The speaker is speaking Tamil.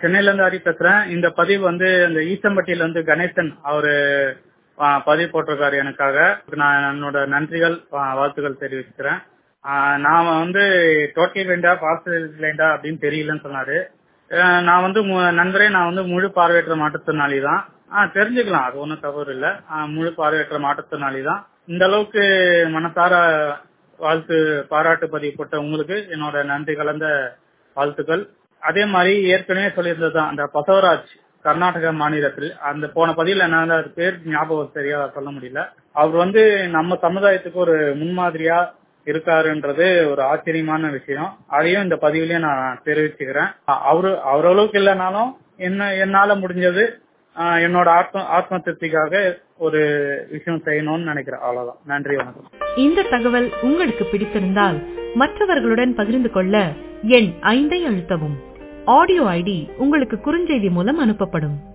சென்னையில இருந்து ஹரி பேசுறேன் இந்த பதிவு வந்து இந்த ஈசம்பட்டியில வந்து கணேசன் அவரு ஆ, பதிவு போட்டிருக்காரு எனக்காக நான் என்னோட நன்றிகள் ஆ, வாழ்த்துக்கள் தெரிவிச்சுக்கிறேன் ஆ, நான் வந்து டோட்டல் வேண்டா பார்சல் வேண்டா அப்படின்னு தெரியலன்னு சொன்னாரு ஆ, நான் வந்து மு- நண்பரே நான் வந்து முழு பார்வையற்ற மாற்றுத்திறனாளி தான் ஆ தெரிஞ்சுக்கலாம் அது ஒன்றும் தவறு இல்லை முழு பார்வையற்ற மாற்றுத்திறனாளி தான் இந்த அளவுக்கு மனசார வாழ்த்து பாராட்டு பதிவு போட்ட உங்களுக்கு என்னோட நன்றி கலந்த வாழ்த்துக்கள் அதே மாதிரி ஏற்கனவே சொல்லியிருந்தது தான் அந்த பசவராஜ் கர்நாடக மாநிலத்தில் அந்த போன பதிவில் என்னால அது பேர் ஞாபகம் சரியா சொல்ல முடியல அவர் வந்து நம்ம சமுதாயத்துக்கு ஒரு முன்மாதிரியா இருக்காருன்றது ஒரு ஆச்சரியமான விஷயம் அதையும் இந்த பதிவுலயே நான் தெரிவிச்சுக்கிறேன் அ- அவரு அவரளவுக்கு இல்லைனாலும் என்ன என்னால முடிஞ்சது ஆஹ், என்னோட ஆத்ம ஆத்ம திருப்திக்காக ஒரு விஷயம் செய்யணும்னு நினைக்கிறேன் அவ்வளவுதான் நன்றி வணக்கம் இந்த தகவல் உங்களுக்கு பிடித்திருந்தால் மற்றவர்களுடன் பகிர்ந்து கொள்ள எண் ஐந்தை அழுத்தவும் ஆடியோ ஐடி உங்களுக்கு குறுஞ்செய்தி மூலம் அனுப்பப்படும்